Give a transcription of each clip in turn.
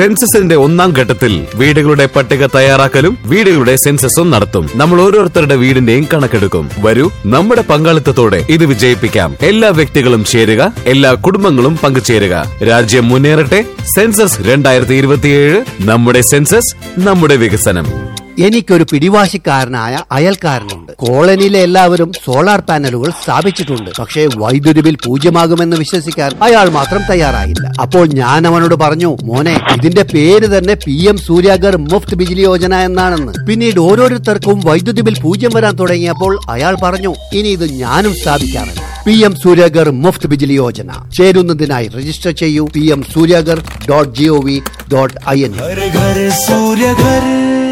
സെൻസസിന്റെ ഒന്നാം ഘട്ടത്തിൽ വീടുകളുടെ പട്ടിക തയ്യാറാക്കലും വീടുകളുടെ സെൻസസും നടത്തും നമ്മൾ ഓരോരുത്തരുടെ വീടിന്റെയും കണക്കെടുക്കും വരൂ നമ്മുടെ പങ്കാളിത്തത്തോടെ ഇത് വിജയിപ്പിക്കാം എല്ലാ വ്യക്തികളും ചേരുക എല്ലാ കുടുംബങ്ങളും പങ്കുചേരുക രാജ്യം മുന്നേറട്ടെ സെൻസസ് രണ്ടായിരത്തി ഇരുപത്തിയേഴ് നമ്മുടെ സെൻസസ് നമ്മുടെ വികസനം എനിക്കൊരു പിടിവാശിക്കാരനായ അയൽക്കാരനുണ്ട് കോളനിയിലെ എല്ലാവരും സോളാർ പാനലുകൾ സ്ഥാപിച്ചിട്ടുണ്ട് പക്ഷേ വൈദ്യുതി ബിൽ പൂജ്യമാകുമെന്ന് വിശ്വസിക്കാൻ അയാൾ മാത്രം തയ്യാറായില്ല അപ്പോൾ ഞാൻ അവനോട് പറഞ്ഞു മോനെ ഇതിന്റെ പേര് തന്നെ പി എം സൂര്യാഗർ മുഫ്ത് ബിജിലി യോജന എന്നാണെന്ന് പിന്നീട് ഓരോരുത്തർക്കും വൈദ്യുതി ബിൽ പൂജ്യം വരാൻ തുടങ്ങിയപ്പോൾ അയാൾ പറഞ്ഞു ഇനി ഇത് ഞാനും സ്ഥാപിക്കാറുണ്ട് പി എം സൂര്യാഗർ മുഫ്ത് ബിജിലി യോജന ചേരുന്നതിനായി രജിസ്റ്റർ ചെയ്യൂ P M Suryaghar dot G O V dot I N घर घर सूर्य घर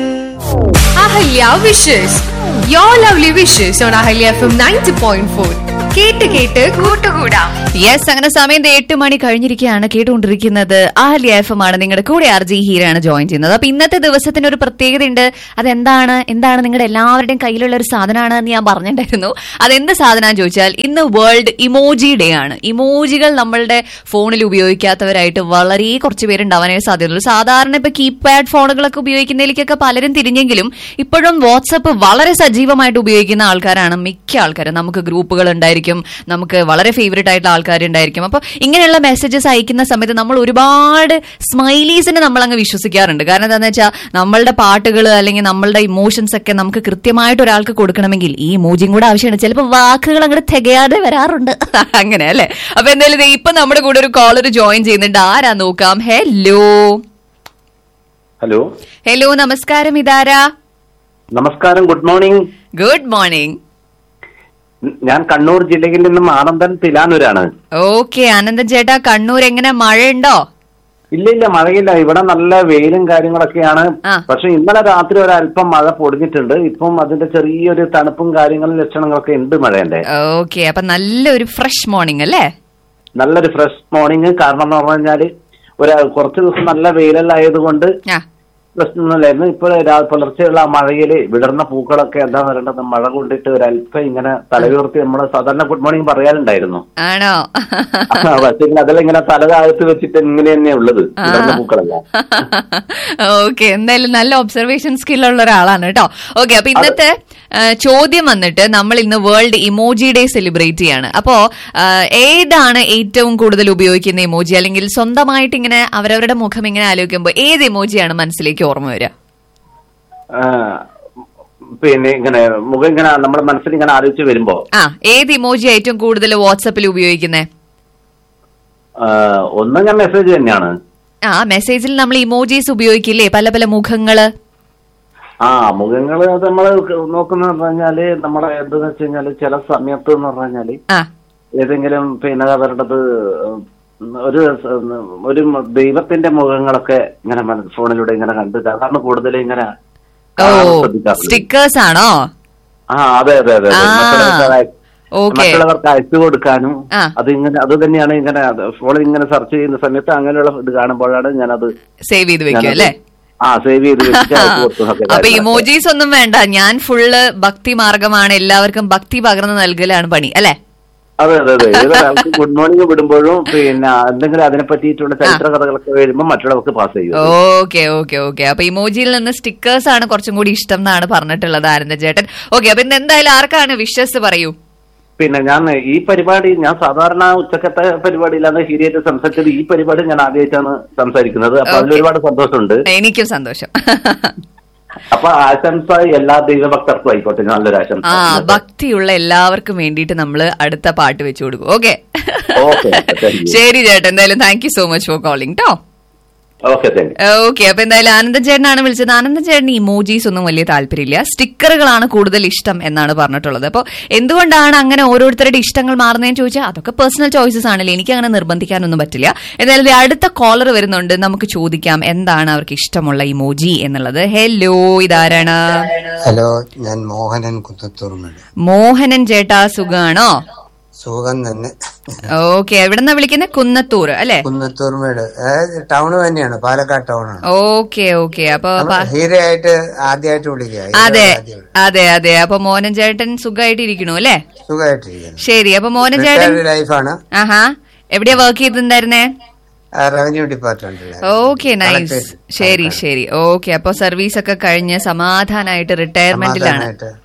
Ahalya wishes your lovely wishes on Ahalya F M ninety point four കേട്ട് കേട്ട് കൂട്ടുകൂടാം യെസ് അങ്ങനെ സമയം ദേ എട്ട് മണി കഴിഞ്ഞിരിക്കുകയാണ് കേട്ടുകൊണ്ടിരിക്കുന്നത് ആഹ്ലിയ എഫ് എം ആണ് നിങ്ങളുടെ കൂടെ ആർ ജി ഹീരാണ് ജോയിൻ ചെയ്യുന്നത് അപ്പൊ ഇന്നത്തെ ദിവസത്തിന് ഒരു പ്രത്യേകത ഉണ്ട് അതെന്താണ് എന്താണ് നിങ്ങളുടെ എല്ലാവരുടെയും കയ്യിലുള്ള ഒരു സാധനമാണ് എന്ന് ഞാൻ പറഞ്ഞിട്ടുണ്ടായിരുന്നു അതെന്ത് സാധനം ചോദിച്ചാൽ ഇന്ന് വേൾഡ് ഇമോജി ഡേ ആണ് ഇമോജികൾ നമ്മളുടെ ഫോണിൽ ഉപയോഗിക്കാത്തവരായിട്ട് വളരെ കുറച്ച് പേരുണ്ടാവാനേ സാധ്യതയുള്ളൂ സാധാരണ ഇപ്പൊ കീപാഡ് ഫോണുകളൊക്കെ ഉപയോഗിക്കുന്നതിലേക്കൊക്കെ പലരും തിരിഞ്ഞെങ്കിലും ഇപ്പോഴും വാട്സപ്പ് വളരെ സജീവമായിട്ട് ഉപയോഗിക്കുന്ന ആൾക്കാരാണ് മിക്ക ആൾക്കാരും നമുക്ക് ഗ്രൂപ്പുകൾ ഉണ്ടായിരിക്കും നമുക്ക് വളരെ ഫേവറേറ്റ് ആയിട്ടുള്ള ആൾക്കാരുണ്ടായിരിക്കും അപ്പൊ ഇങ്ങനെയുള്ള മെസ്സേജസ് അയക്കുന്ന സമയത്ത് നമ്മൾ ഒരുപാട് സ്മൈലീസിനെ നമ്മൾ അങ്ങ് വിശ്വസിക്കാറുണ്ട് കാരണം എന്താണെന്ന് വെച്ചാൽ നമ്മളുടെ പാട്ടുകൾ അല്ലെങ്കിൽ നമ്മളുടെ ഇമോഷൻസ് ഒക്കെ നമുക്ക് കൃത്യമായിട്ട് ഒരാൾക്ക് കൊടുക്കണമെങ്കിൽ ഈ ഇമോജിയും കൂടെ ആവശ്യമാണ് ചിലപ്പോൾ വാക്കുകൾ അങ്ങോട്ട് തികയാതെ വരാറുണ്ട് അങ്ങനെ അല്ലേ അപ്പൊ എന്തായാലും ദേ ഇപ്പൊ നമ്മുടെ കൂടെ ഒരു കോളർ ജോയിൻ ചെയ്യുന്നുണ്ട് ആരാ നോക്കാം ഹലോ ഹലോ ഹലോ നമസ്കാരം ഇതാരാ നമസ്കാരം ഗുഡ് മോർണിംഗ് ഗുഡ് മോർണിംഗ് ഞാൻ കണ്ണൂർ ജില്ലയിൽ നിന്നും ആനന്ദൻ തിലാനൂരാണ് ഓക്കെ ആനന്ദൻ ചേട്ടാ കണ്ണൂർ എങ്ങനെ മഴയുണ്ടോ ഇല്ല ഇല്ല മഴയില്ല ഇവിടെ നല്ല വെയിലും കാര്യങ്ങളൊക്കെയാണ് ആ. പക്ഷെ ഇന്നലെ രാത്രി ഒരല്പം മഴ പൊടിഞ്ഞിട്ടുണ്ട് ഇപ്പം അതിന്റെ ചെറിയൊരു തണുപ്പും കാര്യങ്ങളും ലക്ഷണങ്ങളൊക്കെ ഉണ്ട് മഴേന്റെ ഓക്കെ അപ്പൊ നല്ലൊരു ഫ്രഷ് മോർണിംഗ് അല്ലേ നല്ലൊരു ഫ്രഷ് മോർണിംഗ് കാരണം എന്ന് പറഞ്ഞു കഴിഞ്ഞാല് ഒരു കുറച്ച് ദിവസം നല്ല വെയിലെല്ലാം ആയതുകൊണ്ട് ആ പ്രശ്നമൊന്നുമില്ലായിരുന്നു ഇപ്പോൾ പുലർച്ചെയുള്ള ആ മഴയില് വിടർന്ന പൂക്കളൊക്കെ എന്താ പറയേണ്ടത് മഴ കൊണ്ടിട്ട് ഒരല്പം ഇങ്ങനെ തലയുയർത്തി നമ്മൾ സാധാരണ ഗുഡ് മോർണിംഗ് പറയാറുണ്ടായിരുന്നു ആണോ ആ, പക്ഷേ അതെല്ലാം ഇങ്ങനെ തല താഴ്ത്തി വെച്ചിട്ട് ഇങ്ങനെ തന്നെയാ ഉള്ളത് വിടർന്ന പൂക്കളെല്ലാം ഓക്കെ എന്തായാലും നല്ല ഒബ്സർവേഷൻ സ്കില്ലുള്ള ഒരാളാണ് കേട്ടോ ഓക്കെ അപ്പൊ ഇന്നത്തെ ആ, ചോദ്യം വന്നിട്ട് നമ്മൾ ഇന്ന് വേൾഡ് ഇമോജി ഡേ സെലിബ്രേറ്റ് ചെയ്യാണ് അപ്പോ ആ, ഏതാണ് ഏറ്റവും കൂടുതൽ ഉപയോഗിക്കുന്ന ഇമോജി അല്ലെങ്കിൽ സ്വന്തമായിട്ട് ഇങ്ങനെ അവരവരുടെ മുഖം ഇങ്ങനെ ആലോചിക്കുമ്പോൾ ഏത് ഇമോജിയാണ് മനസ്സിലേക്ക് ഓർമ്മ വരിക ആ, പിന്നെ ഇങ്ങനെ മുഖം ഇങ്ങനെ നമ്മുടെ മനസ്സിൽ ഇങ്ങനെ ആലോചിച്ച് വരുമ്പോ ആ ഏത് ഇമോജി ഏറ്റവും കൂടുതൽ വാട്സപ്പിൽ ഉപയോഗിക്കുന്നത് ആ, ഒന്ന് ഞാൻ മെസ്സേജ് തന്നെയാണ് ആ മെസ്സേജിൽ നമ്മൾ ഇമോജീസ് ഉപയോഗിക്കില്ലേ പല പല മുഖങ്ങള് ആ മുഖങ്ങള് അത് നമ്മള് നോക്കുന്ന പറഞ്ഞാല് നമ്മളെ എന്തെന്ന് വെച്ച് കഴിഞ്ഞാല് ചില സമയത്ത് എന്ന് പറഞ്ഞാല് ആ ഏതെങ്കിലും പിന്നെ അവരുടേത് ഒരു സ- ഒരു ദൈവത്തിന്റെ മുഖങ്ങളൊക്കെ ഇങ്ങനെ മന- ഫോണിലൂടെ ഇങ്ങനെ കണ്ട് അതാണ് കൂടുതൽ ഇങ്ങനെ ഓ കാണാൻ ശ്രദ്ധിക്കാറുള്ളത്. സ്റ്റിക്കേഴ്സ് ആണോ ആ അതെ അതെ അതെ അതെ. ആ, മറ്റുള്ളവർക്ക് അയ- ഓക്കേ. മറ്റുള്ളവർക്ക് അയച്ചു കൊടുക്കാനും ആ. അത് ഇങ്ങനെ അത് തന്നെയാണ് ഇങ്ങനെ അത് ഫോണിൽ ഇങ്ങനെ സെർച്ച് ചെയ്യുന്ന സമയത്ത് അങ്ങനെയുള്ള ഇത് കാണുമ്പോഴാണ് ഞാനത് സേവ് ചെയ്ത് വെക്കും ഞാനത് അല്ലേ ആ സേവ് ചെയ്ത് വെച്ചിട്ട് അയച്ചു കൊടുക്കുന്നതൊക്കെ അപ്പൊ കാര്യങ്ങളൊക്കെ. ഇമോജീസ് ഒന്നും വേണ്ട ഞാൻ ഫുള്ള് ഭക്തി മാർഗമാണ് എല്ലാവർക്കും ഭക്തി പകർന്നു നൽകലാണ് പണി അല്ലെ അതെ അതെ അതെ ഏതൊരാൾക്ക് ഗുഡ് മോർണിംഗ് വിടുമ്പോഴും പിന്നെ എന്തെങ്കിലും അതിനെ പറ്റിയിട്ടുള്ള ചരിത്ര കഥകളൊക്കെ വരുമ്പോൾ മറ്റുള്ളവർക്ക് പാസ് ചെയ്യും ഓക്കെ ഓക്കെ ഓക്കെ അപ്പൊ ഇമോജിയിൽ നിന്ന് സ്റ്റിക്കേഴ്സ് ആണ് കുറച്ചും കൂടി ഇഷ്ടം എന്നാണ് പറഞ്ഞിട്ടുള്ളത് ആനന്ദ ചേട്ടൻ ഓക്കെ അപ്പൊ ഇന്ന് എന്തായാലും ആർക്കാണ് വിശ്വസ് പറയൂ പിന്നെ ഞാൻ ഈ പരിപാടി ഞാൻ സാധാരണ ഉച്ചക്കത്തെ പരിപാടിയിലാണ് ഹിരിയായിട്ട് സംസാരിച്ചത് ഈ പരിപാടി ഞാൻ ആദ്യമായിട്ടാണ് സംസാരിക്കുന്നത് അപ്പൊ അതിൽ Okay. ഒരുപാട് സന്തോഷമുണ്ട് എനിക്കും സന്തോഷം അപ്പൊ ആശംസ എല്ലാ ദൈവഭക്തർക്കും ആയിക്കോട്ടെ നല്ലൊരു ആശംസ ആ ഭക്തിയുള്ള എല്ലാവർക്കും വേണ്ടിയിട്ട് നമ്മൾ അടുത്ത പാട്ട് വെച്ചു കൊടുക്കും ഓക്കെ Okay, thank you. ശരി ചേട്ടൻ എന്തായാലും thank you so much for calling കേട്ടോ ഓക്കെ താങ്ക് ഓക്കെ അപ്പൊ എന്തായാലും ആനന്ദൻ ചേട്ടനാണ് വിളിച്ചത് ആനന്ദൻ ചേട്ടന് ഇമോജീസ് ഒന്നും വലിയ താല്പര്യമില്ല സ്റ്റിക്കറുകളാണ് കൂടുതൽ ഇഷ്ടം എന്നാണ് പറഞ്ഞിട്ടുള്ളത് അപ്പോൾ എന്തുകൊണ്ടാണ് അങ്ങനെ ഓരോരുത്തരുടെ ഇഷ്ടങ്ങൾ മാറുന്നതെന്ന് ചോദിച്ചാൽ അതൊക്കെ പേഴ്സണൽ ചോയ്സസ് ആണല്ലോ എനിക്ക് അങ്ങനെ നിർബന്ധിക്കാനൊന്നും പറ്റില്ല എന്തായാലും ദേ അടുത്ത കോളർ വരുന്നുണ്ട് നമുക്ക് ചോദിക്കാം എന്താണ് അവർക്ക് ഇഷ്ടമുള്ള ഇമോജി എന്നുള്ളത് ഹലോ ഇതാരാണ് ഹലോ ഞാൻ മോഹനൻ കുന്നത്തൂർമേട് മോഹനൻ ചേട്ടാ സുഖാണോ സുഖം തന്നെ ഓക്കെ എവിടെന്നാ വിളിക്കുന്നത് കുന്നത്തൂർ അല്ലെ കുന്നത്തൂർമേട് ടൗൺ തന്നെയാണ് പാലക്കാട് ടൗണാണ് ഓക്കെ ഓക്കെ അപ്പൊ പ- ഹീരയായിട്ട് ആദ്യമായിട്ട് വിളിക്കുക ഹീര അതെ ആദ്യം. അതെ അതെ അപ്പൊ മോഹനൻ ചേട്ടൻ സുഖമായിട്ട് ഇരിക്കണു അല്ലേ സുഖമായിട്ടിരിക്കുന്നു ശരി അപ്പൊ മോഹനൻ ചേട്ടൻ റിട്ടയർഡ് ലൈഫാണ് ആഹാ എവിടെയാ വർക്ക് ചെയ്തിട്ടുണ്ടായിരുന്നേ റവന്യൂ ഡിപ്പാർട്ട്മെന്റിൽ ഓക്കെ നൈസ് ശരി ശരി ഓക്കെ അപ്പൊ സർവീസ് ഒക്കെ കഴിഞ്ഞ് സമാധാനായിട്ട് റിട്ടയർമെന്റിലാണ്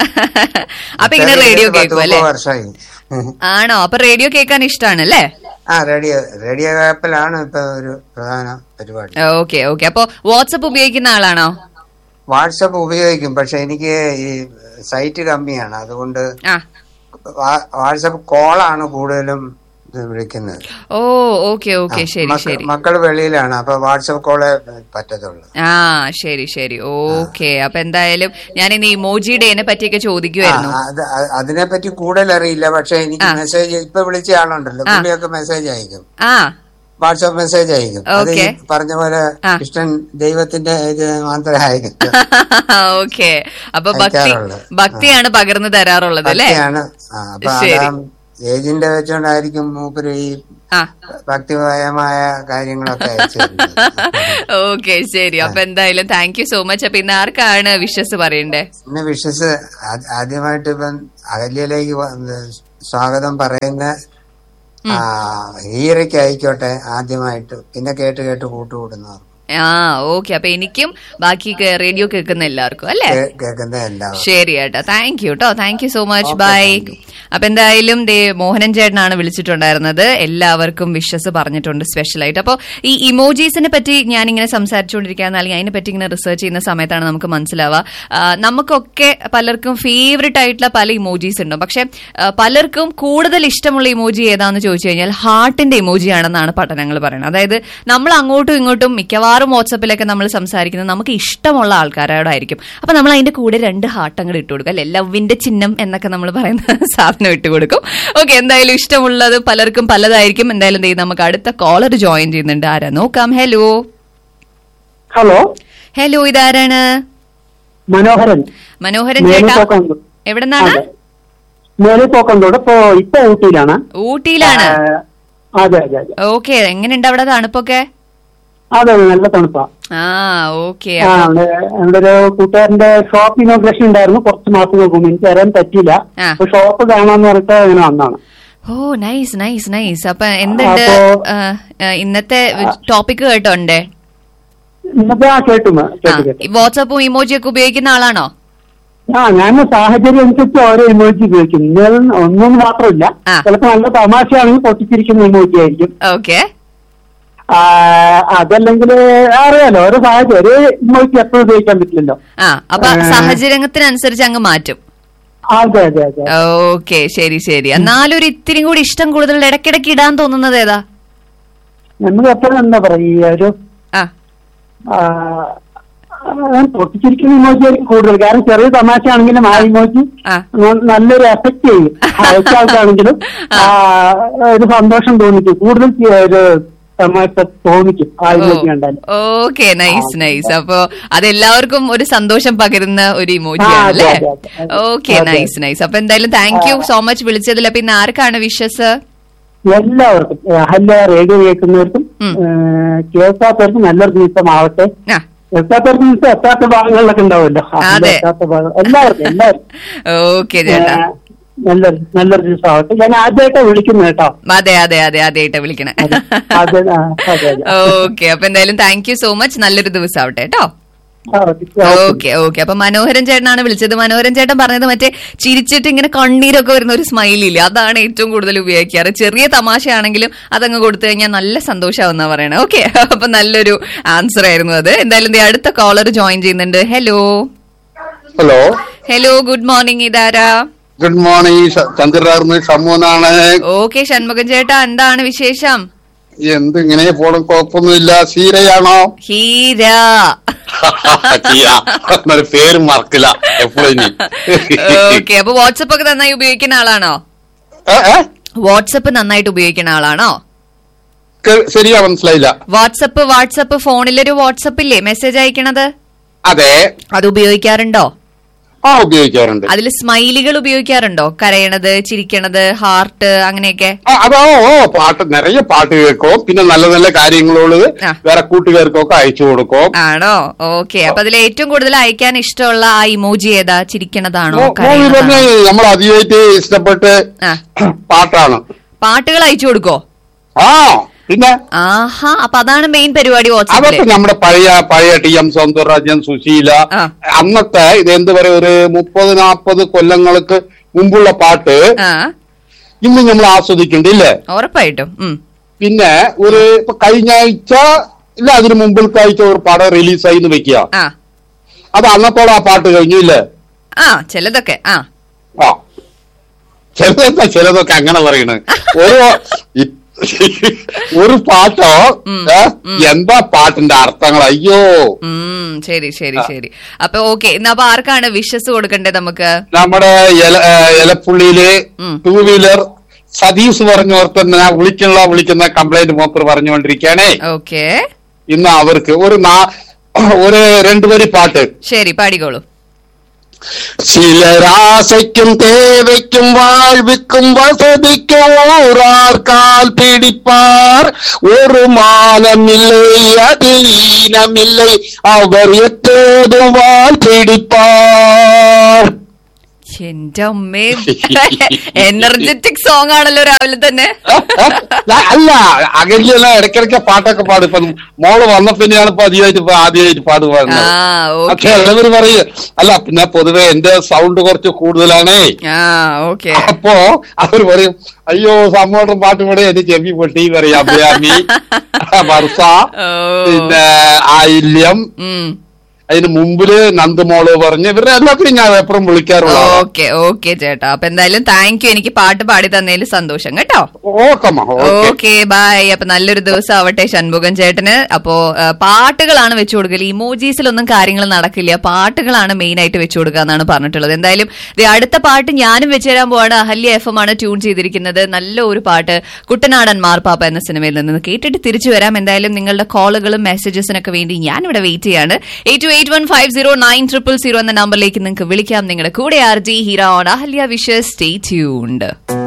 അപ്പൊ ഇങ്ങനെ റേഡിയോ കേൾക്കും അല്ലേ വർഷമായി ആണോ അപ്പൊ റേഡിയോ കേൾക്കാൻ ഇഷ്ടമാണ് അല്ലേ ആ റേഡിയോ റേഡിയോ ആപ്പിലാണ് ഇപ്പൊ ഒരു പ്രധാന പരിപാടി ഓക്കെ ഓക്കെ അപ്പൊ വാട്സപ്പ് ഉപയോഗിക്കുന്ന ആളാണോ വാട്സപ്പ് ഉപയോഗിക്കും പക്ഷെ എനിക്ക് ഈ സൈറ്റ് കമ്മിയാണ് അതുകൊണ്ട് ആ വാ- വാട്സപ്പ് കോളാണ് കൂടുതലും ഇത് വിളിക്കുന്നത് ഓ ഓക്കെ ഓക്കെ ശരി മക്ക- ശരി മക്കള് വെളിയിലാണ് അപ്പൊ വാട്സപ്പ് കോളേ പറ്റത്തുള്ളൂ ആ ശരി ശരി ഓക്കെ അപ്പൊ എന്തായാലും ഞാൻ ഇന്ന് ഇമോജി ഡേനെ പറ്റിയൊക്കെ ആ, ചോദിക്കുമായിരുന്നു അത് അ- അതിനെപ്പറ്റി കൂടുതൽ അറിയില്ല പക്ഷെ എനിക്ക് മെസ്സേജ് ഇപ്പൊ വിളിച്ച ആളുണ്ടല്ലോ പുള്ളിയൊക്കെ മെസ്സേജ് അയക്കും ആ വാട്സപ്പ് മെസ്സേജ് അയക്കും അത് ഈ Okay. പറഞ്ഞ പോലെ ആ. ഇഷ്ടൻ ദൈവത്തിന്റെ ഇത് മാത്രമേ അയക്കും ഓക്കെ അപ്പൊ ഭക്തി അയക്കാറുള്ളത്. ഭക്തിയാണ് പകർന്നു തരാറുള്ളത് അല്ലേ ഭക്തിയാണ് ആ, അപ്പൊ ശരി. അതാ ഏജിന്റെ വെച്ചോണ്ടായിരിക്കും മൂപ്പര് ഈ ആ ഭക്തിപരമായ കാര്യങ്ങളൊക്കെ അയച്ചു തരുന്നത്. ഓക്കെ ശരി അപ്പൊ എന്തായാലും താങ്ക് യു സോ മച്ച് അപ്പൊ ഇന്ന് ആർക്കാണ് വിശ്വസ് പറയണ്ടേ പിന്നെ വിഷസ് ആദ്യമായിട്ട് ഇപ്പം അകല്യയിലേക്ക് വന്ന് സ്വാഗതം പറയുന്ന ആ, ഹീറയ്ക്ക് ആയിക്കോട്ടെ ആദ്യമായിട്ട് പിന്നെ കേട്ട് കേട്ട് കൂട്ടുകൂടുന്നവർ ആ ഓക്കെ അപ്പൊ എനിക്കും ബാക്കി കേ- റേഡിയോ കേൾക്കുന്ന എല്ലാവർക്കും അല്ലേ കേൾക്കുന്ന എല്ലാവരും ശരി ഏട്ടാ താങ്ക് യു കേട്ടോ thank you so much bye അപ്പൊ എന്തായാലും ദേ മോഹനൻ ചേട്ടനാണ് വിളിച്ചിട്ടുണ്ടായിരുന്നത് എല്ലാവർക്കും വിഷസ് പറഞ്ഞിട്ടുണ്ട് സ്പെഷ്യൽ ആയിട്ട് അപ്പോൾ ഈ ഇമോജീസിനെ പറ്റി ഞാൻ ഇങ്ങനെ സംസാരിച്ചുകൊണ്ടിരിക്കുകയെന്ന് അല്ലെങ്കിൽ അതിനെ പറ്റി ഇങ്ങനെ റിസർച്ച് ചെയ്യുന്ന സമയത്താണ് നമുക്ക് മനസ്സിലാവുക ആ, നമുക്കൊക്കെ പലർക്കും ഫേവററ്റ് ആയിട്ടുള്ള പല ഇമോജീസ് ഉണ്ട് പക്ഷെ ആ, പലർക്കും കൂടുതൽ ഇഷ്ടമുള്ള ഇമോജി ഏതാന്ന് ചോദിച്ചു കഴിഞ്ഞാൽ ഹാർട്ടിന്റെ ഇമോജി ആണെന്നാണ് പഠനങ്ങൾ പറയുന്നത് അതായത് നമ്മൾ അങ്ങോട്ടും ഇങ്ങോട്ടും മിക്കവാറും വാട്സപ്പിലൊക്കെ നമ്മൾ സംസാരിക്കുന്നത് നമുക്ക് ഇഷ്ടമുള്ള ആൾക്കാരോടായിരിക്കും അപ്പൊ നമ്മൾ അതിന്റെ കൂടെ രണ്ട് ഹാർട്ട് അങ്ങോട്ട് ഇട്ട് കൊടുക്കും അല്ലെ ലവിന്റെ ചിഹ്നം എന്നൊക്കെ നമ്മൾ പറയുന്ന സാധനം ഇട്ട് കൊടുക്കും ഓക്കെ എന്തായാലും ഇഷ്ടമുള്ളത് പലർക്കും പലതായിരിക്കും എന്തായാലും ദേ നമുക്ക് അടുത്ത കോളർ ജോയിൻ ചെയ്യുന്നുണ്ട് ആരാ നോക്കാം ഹലോ ഹലോ ഹലോ ഇതാരാണ് മനോഹരൻ മനോഹരൻ മേലെ ചേട്ടാ പോക്കന്തോട് എവിടെ നിന്നാണ് അതെ. മേലെ പോക്കന്തോട് ഇപ്പൊ ഇപ്പൊ ഊട്ടിയിലാണ് ഊട്ടിയിലാണ് ആ, അതെ അതെ അതെ ഓക്കെ എങ്ങനെയുണ്ട് അവിടെ തണുപ്പൊക്കെ അതെ നല്ല തണുപ്പാ ആ ഓക്കെ ആ അവിടെ നമ്മുടെ ഒരു കൂട്ടുകാരന്റെ ഷോപ്പ് ഇനോഗ്രേഷൻ ഉണ്ടായിരുന്നു കുറച്ച് മാസങ്ങൾക്ക് മുമ്പ് എനിക്ക് വരാൻ പറ്റിയില്ല ആ. അപ്പൊ ഷോപ്പ് കാണാന്ന് പറഞ്ഞിട്ട് അങ്ങനെ വന്നാണ് ഓ നൈസ് നൈസ് നൈസ് അപ്പൊ എന്തുണ്ട് അപ്പോ- ആ, ആ, ഇന്നത്തെ ടോപ്പിക് കേട്ടോണ്ടേ ഇന്നത്തെ ആ കേട്ടു മ- ആ, കേട്ടു കേട്ടു ഈ വാട്സാപ്പും ഇമോജി ഒക്കെ ഉപയോഗിക്കുന്ന ആളാണോ ആ ഞാൻ സാഹചര്യം അനുസരിച്ച് ഓരോ ഇമോജി ഉപയോഗിക്കും ഇന്നത് ഒന്നും മാത്രമില്ല ആ. ചിലപ്പോ നല്ല തമാശയാണെങ്കിൽ പൊട്ടിച്ചിരിക്കുന്ന ഇമോജി ആയിരിക്കും ഓക്കെ ആ, അതല്ലെങ്കിൽ അറിയാലോ ഓരോ സാഹചര്യം ഒരു ഇമോജി എപ്പോഴും ഉപയോഗിക്കാൻ പറ്റില്ലല്ലോ ആ അപ്പൊ ആ. സാഹചര്യത്തിനനുസരിച്ച് അങ്ങ് മാറ്റും അതെ അതെ അതെ ഓക്കെ ശരി ശരി എന്നാലും ഒരു ഇത്തിരി കൂടി ഇഷ്ടം കൂടുതൽ ഇടയ്ക്കിടയ്ക്ക് ഇടാൻ തോന്നുന്നത് ഏതാ നമുക്ക് എപ്പോഴും എന്താ പറയാ ഈ ഒരു ആ ആ, ആ, പൊട്ടിച്ചിരിക്കുന്ന ഇമോജി ആയിരിക്കും കൂടുതൽ കാരണം ചെറിയ തമാശയാണെങ്കിലും ആ ഇമോജി ആ. ന- നല്ലൊരു എഫക്ട് ചെയ്യും അയച്ച ആൾക്കാണെങ്കിലും ആ, ഒരു സന്തോഷം തോന്നിക്കും കൂടുതൽ ചെ- ഒരു തമാശ തോന്നിക്കും ആ ഇമോജി കണ്ടാൽ ഓക്കെ നൈസ് നൈസ് അപ്പൊ അതെല്ലാവർക്കും ഒരു സന്തോഷം പകരുന്ന ഒരു ഇമോജി ആ, ആണ് അതെ, അല്ലേ അതെ, അതെ. ഓക്കെ അതെ. നൈസ് നൈസ് അപ്പൊ എന്തായാലും താങ്ക് യു സോ മച്ച് വിളിച്ചതിൽ അപ്പൊ ഇന്ന് ആർക്കാണ് വിഷസ് എല്ലാവർക്കും ഏ, അഹല്യ റേഡിയോ കേൾക്കുന്നവർക്കും ഉം. ഏ, കേൾക്കാത്തവർക്കും നല്ലൊരു ദിവസമാവട്ടെ ആ കേൾക്കാത്തവർക്ക് ദിവസം എത്താത്ത ഭാഗങ്ങളിലൊക്കെ ഉണ്ടാവുമല്ലോ അഹല്യ അതെ. എത്താത്ത ഭാഗം എല്ലാവർക്കും എല്ലാവർക്കും ഓക്കെ ചേട്ടാ ഏ, നല്ലൊരു നല്ലൊരു ദിവസമാവട്ടെ ഞാൻ ആദ്യമായിട്ടാണ് വിളിക്കുന്നത് കേട്ടോ അതെ അതെ അതെ ആദ്യമായിട്ട് വിളിക്കണേ അതെ അതെ ആ, അതെ അതെ ഓക്കെ അപ്പൊ എന്തായാലും താങ്ക് യു സോ മച്ച് നല്ലൊരു ദിവസം ആവട്ടെ കേട്ടോ ആ, ഓക്കെ. ഓക്കെ ഓക്കെ അപ്പൊ മനോഹരൻ ചേട്ടനാണ് വിളിച്ചത് മനോഹരൻ ചേട്ടൻ പറഞ്ഞത് മറ്റേ ചിരിച്ചിട്ട് ഇങ്ങനെ കണ്ണീരൊക്കെ വരുന്ന ഒരു സ്മൈലില്ലേ അതാണ് ഏറ്റവും കൂടുതൽ ഉപയോഗിക്കാറ് ചെറിയ തമാശയാണെങ്കിലും അതങ്ങ് കൊടുത്തു കഴിഞ്ഞാൽ നല്ല സന്തോഷമാവുന്ന പറയണേ ഓക്കെ അപ്പൊ നല്ലൊരു ആൻസർ ആയിരുന്നു അത് എന്തായാലും ദേ അടുത്ത കോളർ ജോയിൻ ചെയ്യുന്നുണ്ട് hello hello hello good morning ഇതാരാ ഗുഡ് മോർണിംഗ് ചന്ദ്രരാർന്ന് ഷമ്മൂനാണ് ഓക്കെ ഷൺമുഖൻ ചേട്ടാ എന്താണ് വിശേഷം എന്ത് ഇങ്ങനെ പോണം കുഴപ്പമൊന്നുമില്ല സീരയാണോ ഹീര ചീര എന്നൊരു പേര് മറക്കില്ല എപ്പോഴും ഓക്കെ അപ്പൊ വാട്സപ്പ് ഒക്കെ നന്നായി ഉപയോഗിക്കുന്ന ആളാണോ വാട്സപ്പ് നന്നായിട്ട് ഉപയോഗിക്കുന്ന ആളാണോ ശരിയാ മനസ്സിലായില്ല വാട്സപ്പ് വാട്സപ്പ് ഫോണിലൊരു വാട്സപ്പ് ഇല്ലേ മെസ്സേജ് അയക്കണത് അതെ അത് ഉപയോഗിക്കാറുണ്ടോ ആ ഉപയോഗിക്കാറുണ്ട് അതിൽ സ്മൈലികൾ ഉപയോഗിക്കാറുണ്ടോ കരയണത് ചിരിക്കണത് ഹാർട്ട് അങ്ങനെയൊക്കെ ആ, അതോ ഓ പാട്ട് നിറയെ പാട്ട് കേൾക്കും പിന്നെ നല്ല നല്ല കാര്യങ്ങളോട് ആ. വേറെ കൂട്ടുകാർക്കൊക്കെ അയച്ചു കൊടുക്കും ആണോ ഓക്കെ അപ്പൊ അതിൽ ഏറ്റവും കൂടുതൽ അയക്കാൻ ഇഷ്ടമുള്ള ആ ഇമോജി ഏതാ ചിരിക്കണതാണോ മൂവി തന്നെ കരയണതാണോ നമ്മൾ അതിയായിട്ട് ഇഷ്ടപ്പെട്ട് ആ പാട്ടാണ് പാട്ടുകൾ അയച്ചു കൊടുക്കോ ആ പിന്നെ ആഹാ അപ്പൊ അതാണ് മെയിൻ പരിപാടി വാട്സാപ്പില് അതൊക്കെ നമ്മുടെ പഴയ പഴയ ടി എം സൗന്ദരരാജൻ സുശീല ആ. അന്നത്തെ ഇത് എന്ത് പറയാ ഒരു മുപ്പത് നാൽപ്പത് കൊല്ലങ്ങൾക്ക് മുമ്പുള്ള പാട്ട് ആ ഇന്ന് നമ്മൾ ആസ്വദിക്കുന്നുണ്ട് ഇല്ലേ ഉറപ്പായിട്ടും ഉം. പിന്നെ ഒരു ഇപ്പൊ കഴിഞ്ഞ ആഴ്ച ഇല്ല അതിന് മുമ്പിലത്തെ ആഴ്ച ഒരു പടം റിലീസായി എന്ന് വെക്കുക ആ അത് അന്നത്തോടെ ആ പാട്ട് കഴിഞ്ഞു ഇല്ലേ ആ ചിലതൊക്കെ ആ ആ ചിലതൊക്കെ ചിലതൊക്കെ അങ്ങനെ പറയണ് ഒരു ഇ- ഒരു പാട്ടോ ഏ, എന്താ പാട്ടിന്റെ അർത്ഥങ്ങൾ അയ്യോ ഉം ശരി ശരി ശരി അപ്പൊ ഓക്കെ എന്നാ അപ്പൊ ആർക്കാണ് വിഷസ് കൊടുക്കണ്ടേ നമുക്ക് നമ്മുടെ എല ഏ, എലപ്പുള്ളിയില് ഉം. ടൂ വീലർ സതീഷ് പറഞ്ഞോർത്ത് ഞാൻ വിളിക്കുന്ന വിളിക്കുന്ന കംപ്ലൈന്റ് മൂപ്പർ പറഞ്ഞുകൊണ്ടിരിക്കുകയാണേ ഓക്കെ ഇന്ന് അവർക്ക് ഒരു നാ- ഒരു രണ്ടു വരി പാട്ട് ശരി പാടിക്കോളൂ ചിലരാശയ്ക്കും തേവയ്ക്കും വാഴ്വിക്കും വസതിക്കും ഊറാർക്കാൽ പിടിപ്പാർ ഒരു മാനമില്ലേ അതീനമില്ലേ അവർ എത്തേതും വാൽ പിടിപ്പാർ എന്റെ അമ്മേ എനർജറ്റിക് സോങ് ആണല്ലോ രാവിലെ തന്നെ അല്ല അകലിയല്ല ഇടയ്ക്കിടയ്ക്ക് പാട്ടൊക്കെ പാടും ഇപ്പൊ മോള് വന്ന പിന്നെയാണ് ഇപ്പൊ അധികമായിട്ട് ഇപ്പൊ ആദ്യമായിട്ട് പാടുക ആ പക്ഷെ ഓക്കെ എല്ലാവരും പറയും അല്ല പിന്നെ പൊതുവെ എന്റെ സൗണ്ട് കുറച്ച് കൂടുതലാണേ ആ ഓക്കെ അപ്പോ അവർ പറയും അയ്യോ സമ്മോട്ടം പാട്ട് പാടി എന്റെ ചെവി പൊട്ടി പറയും അഭിരാമി വർഷ ഓ. പിന്നെ ആയില്യം ഉം അതിന് മുമ്പില് നന്ദമോള് പറഞ്ഞ് ഇവരുടെ എല്ലാത്തിനും ഞാൻ എപ്പോഴും വിളിക്കാറുള്ള ഓക്കെ ഓക്കെ ചേട്ടാ അപ്പൊ എന്തായാലും താങ്ക് യു എനിക്ക് പാട്ട് പാടി തന്നതിൽ സന്തോഷം കേട്ടോ ഓക്കമ്മ ഓക്കെ ഓക്കെ ബൈ അപ്പൊ നല്ലൊരു ദിവസം ആവട്ടെ ഷൺമുഖൻ ചേട്ടന് അപ്പോ ആ, പാട്ടുകളാണ് വെച്ചു കൊടുക്കല് ഇമോജീസിലൊന്നും കാര്യങ്ങൾ നടക്കില്ല പാട്ടുകളാണ് മെയിൻ ആയിട്ട് വെച്ചു കൊടുക്കുക എന്നാണ് പറഞ്ഞിട്ടുള്ളത് എന്തായാലും ദേ അടുത്ത പാട്ട് ഞാനും വെച്ചു തരാൻ പോവാണ് അഹല്യ എഫ് എം ആണ് ട്യൂൺ ചെയ്തിരിക്കുന്നത് നല്ല ഒരു പാട്ട് കുട്ടനാടൻ മാർപ്പാപ്പ എന്ന സിനിമയിൽ നിന്ന് കേട്ടിട്ട് തിരിച്ചു വരാം എന്തായാലും നിങ്ങളുടെ കോളുകളും മെസ്സേജസിനൊക്കെ വേണ്ടി ഞാൻ ഇവിടെ വെയിറ്റ് ചെയ്യാണ് eight two eight one five zero nine triple zero എന്ന നമ്പറിലേക്ക് നിങ്ങൾക്ക് വിളിക്കാം നിങ്ങളുടെ കൂടെ R G hero on Ahalya wishes stay tuned